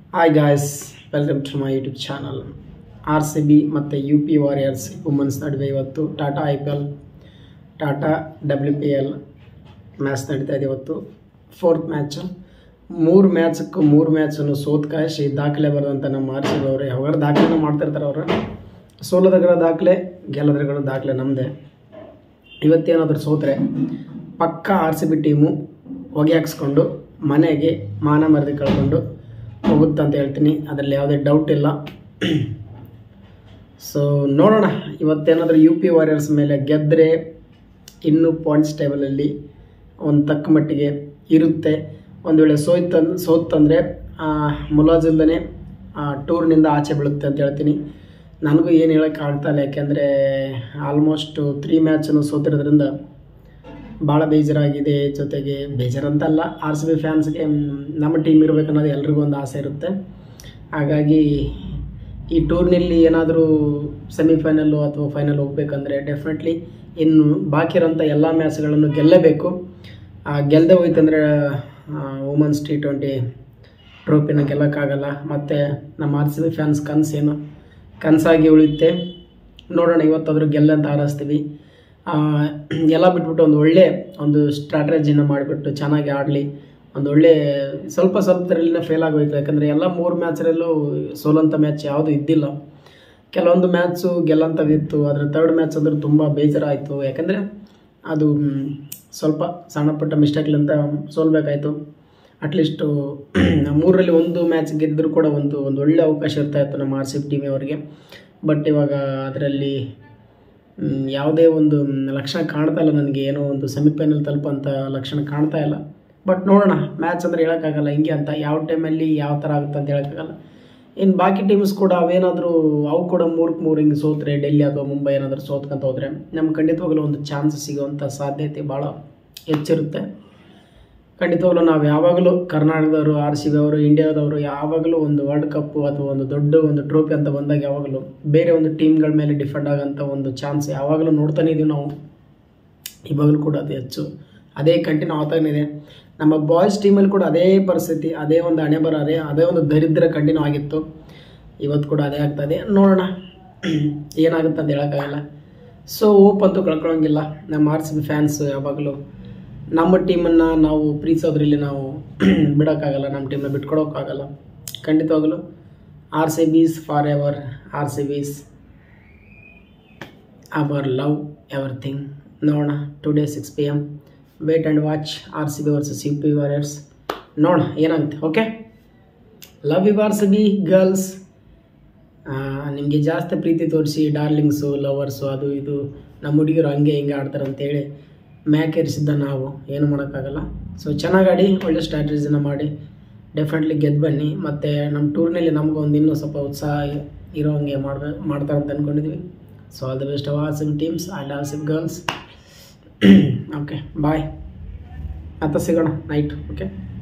hi guys welcome to my YouTube channel R C B ಮತ್ತು U P warriors women's ನಡುವೆ ಇವತ್ತು Tata I P L Tata W P L match ನಡೀತಾ ಇದೆ ಇವತ್ತು fourth match ಮೂರು ಮ್ಯಾಚಕ್ಕೂ ಮೂರು ಮ್ಯಾಚನ್ನು ಸೋತ್ ಕಾಯಿಸಿ ದಾಖಲೆ ಬರೆದಂಥ ನಮ್ಮ ಆರ್ ಸಿ ಬಿ ಅವರು ಯಾವಾಗ ದಾಖಲೆನೂ ಮಾಡ್ತಿರ್ತಾರೆ ಅವರು ಸೋಲೋದಗಳ ದಾಖಲೆ ಗೆಲ್ಲೋದ್ರಗಳ ದಾಖಲೆ ನಮ್ಮದೇ ಇವತ್ತೇನಾದರೂ ಸೋತ್ರೆ ಪಕ್ಕ ಆರ್ ಸಿ ಬಿ ಟೀಮು ಹೊಗೆ ಹಾಕ್ಸ್ಕೊಂಡು ಮನೆಗೆ ಮಾನ ಮರದಿ ಕಳ್ಕೊಂಡು ಹೋಗುತ್ತಂತ ಹೇಳ್ತೀನಿ ಅದರಲ್ಲಿ ಯಾವುದೇ ಡೌಟ್ ಇಲ್ಲ ಸೊ ನೋಡೋಣ ಇವತ್ತೇನಾದರೂ ಯು ಪಿ ವಾರಿಯರ್ಸ್ ಮೇಲೆ ಗೆದ್ದರೆ ಇನ್ನೂ ಪಾಯಿಂಟ್ಸ್ ಟೇಬಲಲ್ಲಿ ಒಂದು ತಕ್ಕ ಮಟ್ಟಿಗೆ ಇರುತ್ತೆ ಒಂದು ವೇಳೆ ಸೋಯ್ತಂದು ಸೋತಂದರೆ ಮುಲಾಜಿಲ್ದೇ ಟೂರ್ನಿಂದ ಆಚೆ ಬೀಳುತ್ತೆ ಅಂತ ಹೇಳ್ತೀನಿ ನನಗೂ ಏನು ಹೇಳೋಕ್ಕೆ ಆಗ್ತಾ ಇಲ್ಲ ಯಾಕೆಂದರೆ ಆಲ್ಮೋಸ್ಟು ತ್ರೀ ಮ್ಯಾಚನ್ನು ಸೋತಿರೋದ್ರಿಂದ ಭಾಳ ಬೇಜಾರಾಗಿದೆ ಜೊತೆಗೆ ಬೇಜಾರಂತಲ್ಲ ಆರ್ ಸಿ ಬಿ ಫ್ಯಾನ್ಸ್ಗೆ ನಮ್ಮ ಟೀಮ್ ಇರಬೇಕು ಅನ್ನೋದು ಎಲ್ರಿಗೂ ಒಂದು ಆಸೆ ಇರುತ್ತೆ ಹಾಗಾಗಿ ಈ ಟೂರ್ನಿಲಿ ಏನಾದರೂ ಸೆಮಿಫೈನಲ್ಲು ಅಥವಾ ಫೈನಲ್ ಹೋಗ್ಬೇಕಂದ್ರೆ ಡೆಫಿನೆಟ್ಲಿ ಇನ್ನು ಬಾಕಿ ಇರೋಂಥ ಎಲ್ಲ ಮ್ಯಾಚ್ಗಳನ್ನು ಗೆಲ್ಲಬೇಕು ಗೆಲ್ಲದೆ ಹೋಯ್ತಂದರೆ ವುಮನ್ಸ್ ಟಿ ಟ್ವೆಂಟಿ ಟ್ರೋಫಿನ ಗೆಲ್ಲಕ್ಕಾಗಲ್ಲ ಮತ್ತು ನಮ್ಮ ಆರ್ ಸಿ ಬಿ ಫ್ಯಾನ್ಸ್ ಕನಸೇನು ಕನಸಾಗಿ ಉಳಿಯುತ್ತೆ ನೋಡೋಣ ಇವತ್ತಾದರೂ ಗೆಲ್ಲ ಅಂತ ಹಾರೈಸ್ತೀವಿ ಆ, ಎಲ್ಲ ಬಿಟ್ಬಿಟ್ಟು ಒಂದು ಒಳ್ಳೆ ಒಂದು ಸ್ಟ್ರಾಟಜಿನ ಮಾಡಿಬಿಟ್ಟು ಚೆನ್ನಾಗಿ ಆಡಲಿ ಒಂದು ಒಳ್ಳೆ ಸ್ವಲ್ಪ ಸ್ವಲ್ಪದರಲ್ಲಿನೇ ಫೇಲ್ ಆಗೋಯ್ತು ಯಾಕಂದರೆ ಎಲ್ಲ ಮೂರು ಮ್ಯಾಚರಲ್ಲೂ ಸೋಲಂಥ ಮ್ಯಾಚ್ ಯಾವುದೂ ಇದ್ದಿಲ್ಲ ಕೆಲವೊಂದು ಮ್ಯಾಚು ಗೆಲ್ಲಂಥದ್ದಿತ್ತು ಅದರ ತರ್ಡ್ ಮ್ಯಾಚ್ ಅಂದ್ರೆ ತುಂಬ ಬೇಜಾರಾಯಿತು ಯಾಕಂದರೆ ಅದು ಮ್, ಸ್ವಲ್ಪ ಸಣ್ಣ ಪುಟ್ಟ ಮಿಸ್ಟೇಕ್ಲಿಂದ ಸೋಲ್ಬೇಕಾಯಿತು ಅಟ್ಲೀಸ್ಟು ಮೂರರಲ್ಲಿ ಒಂದು ಮ್ಯಾಚ್ ಗೆದ್ದರೂ ಕೂಡ ಒಂದು ಒಂದು ಒಳ್ಳೆ ಅವಕಾಶ ಇರ್ತಾ ಇತ್ತು ನಮ್ಮ ಆರ್ ಸಿ ಬಿ ಟೀಮಿಯವರಿಗೆ ಬಟ್ ಇವಾಗ ಅದರಲ್ಲಿ ಮ್, ಯಾವುದೇ ಒಂದು ಮ್, ಲಕ್ಷಣ ಕಾಣ್ತಾ ಇಲ್ಲ ನನಗೆ ಏನೋ ಒಂದು ಸೆಮಿಫೈನಲ್ ತಲುಪಂಥ ಲಕ್ಷಣ ಕಾಣ್ತಾ ಇಲ್ಲ ಬಟ್ ನೋಡೋಣ ಮ್ಯಾಚ್ ಅಂದರೆ ಹೇಳೋಕ್ಕಾಗಲ್ಲ ಹಿಂಗೆ ಅಂತ ಯಾವ ಟೈಮಲ್ಲಿ ಯಾವ ಥರ ಆಗುತ್ತೆ ಅಂತ ಹೇಳೋಕ್ಕಾಗಲ್ಲ ಇನ್ನು ಬಾಕಿ ಟೀಮ್ಸ್ ಕೂಡ ಅವೇನಾದರೂ ಅವು ಕೂಡ ಮೂರಕ್ಕೆ ಮೂರು ಹಿಂಗೆ ಸೋತ್ರೆ ಡೆಲ್ಲಿ ಅಥವಾ ಮುಂಬೈ ಏನಾದರೂ ಸೋತ್ಕೊಂತ ಹೋದರೆ ನಮ್ಗೆ ಖಂಡಿತವಾಗಲೂ ಒಂದು ಚಾನ್ಸ್ ಸಿಗುವಂಥ ಸಾಧ್ಯತೆ ಭಾಳ ಹೆಚ್ಚಿರುತ್ತೆ ಖಂಡಿತವಾಗ್ಲೂ ನಾವು ಯಾವಾಗಲೂ ಕರ್ನಾಟಕದವರು ಆರ್ ಸಿ ಬಿ ಅವರು ಇಂಡಿಯಾದವರು ಯಾವಾಗಲೂ ಒಂದು ವರ್ಲ್ಡ್ ಕಪ್ಪು ಅಥವಾ ಒಂದು ದೊಡ್ಡ ಒಂದು ಟ್ರೋಫಿ ಅಂತ ಬಂದಾಗ ಯಾವಾಗಲೂ ಬೇರೆ ಒಂದು ಟೀಮ್ಗಳ ಮೇಲೆ ಡಿಫೆಂಡ್ ಆಗೋಂಥ ಒಂದು ಚಾನ್ಸ್ ಯಾವಾಗಲೂ ನೋಡ್ತಾನೆ ಇದೀವಿ ನಾವು ಇವಾಗಲೂ ಕೂಡ ಅದು ಹೆಚ್ಚು ಅದೇ ಕಂಟಿನ್ಯೂ ಆಗ್ತಾನೆ ಇದೆ ನಮ್ಮ ಬಾಯ್ಸ್ ಟೀಮಲ್ಲಿ ಕೂಡ ಅದೇ ಪರಿಸ್ಥಿತಿ ಅದೇ ಒಂದು ಹಣೆ ಬರ ಅದೇ ಅದೇ ಒಂದು ದರಿದ್ರ ಕಂಟಿನ್ಯೂ ಆಗಿತ್ತು ಇವತ್ತು ಕೂಡ ಅದೇ ಆಗ್ತದೆ ನೋಡೋಣ ಏನಾಗುತ್ತೆ ಅಂತ ಹೇಳೋಕ್ಕಾಗಲ್ಲ ಸೊ ಹೋಪ್ ಅಂತೂ ಕಳ್ಕೊಳ್ಳೋಂಗಿಲ್ಲ ನಮ್ಮ ಆರ್ ಸಿ ಬಿ ಫ್ಯಾನ್ಸ್ ಯಾವಾಗಲೂ ನಮ್ಮ ಟೀಮನ್ನು ನಾವು ಪ್ರೀತಿಸೋದ್ರಲ್ಲಿ ನಾವು ಬಿಡೋಕ್ಕಾಗಲ್ಲ ನಮ್ಮ ಟೀಮನ್ನ ಬಿಟ್ಕೊಡೋಕ್ಕಾಗಲ್ಲ ಖಂಡಿತವಾಗಲೂ R C Bs forever R C Bs our love everything ನೋಡೋಣ today six P M wait and watch R C B versus U P warriors ನೋಡೋಣ ಏನಾಗುತ್ತೆ okay love you R C B girls ನಿಮಗೆ ಜಾಸ್ತಿ ಪ್ರೀತಿ ತೋರಿಸಿ ಡಾರ್ಲಿಂಗ್ಸು lovers ಅದು ಇದು ನಮ್ಮ ಹುಡುಗಿರು ಹಂಗೆ ಹಿಂಗೆ ಆಡ್ತಾರೆ ಅಂತೇಳಿ ಮ್ಯಾಕೇರಿಸಿದ್ದ ನಾವು ಏನು ಮಾಡೋಕ್ಕಾಗಲ್ಲ ಸೊ ಚೆನ್ನಾಗಿ ಆಡಿ ಒಳ್ಳೆ ಸ್ಟ್ರಾಟಜಿನ ಮಾಡಿ ಡೆಫಿನೆಟ್ಲಿ ಗೆದ್ದು ಬನ್ನಿ ಮತ್ತು ನಮ್ಮ ಟೂರ್ನಲ್ಲಿ ನಮಗೊಂದು ಇನ್ನೂ ಸ್ವಲ್ಪ ಉತ್ಸಾಹ ಇರೋ ಹಂಗೆ ಮಾಡ್ಬೇಕು ಮಾಡ್ತಾರೆ ಅಂತ ಅಂದ್ಕೊಂಡಿದ್ವಿ so all the best of R C teams and R C girls okay bye ಮತ್ತೆ ಸಿಗೋಣ ನೈಟ್ ಓಕೆ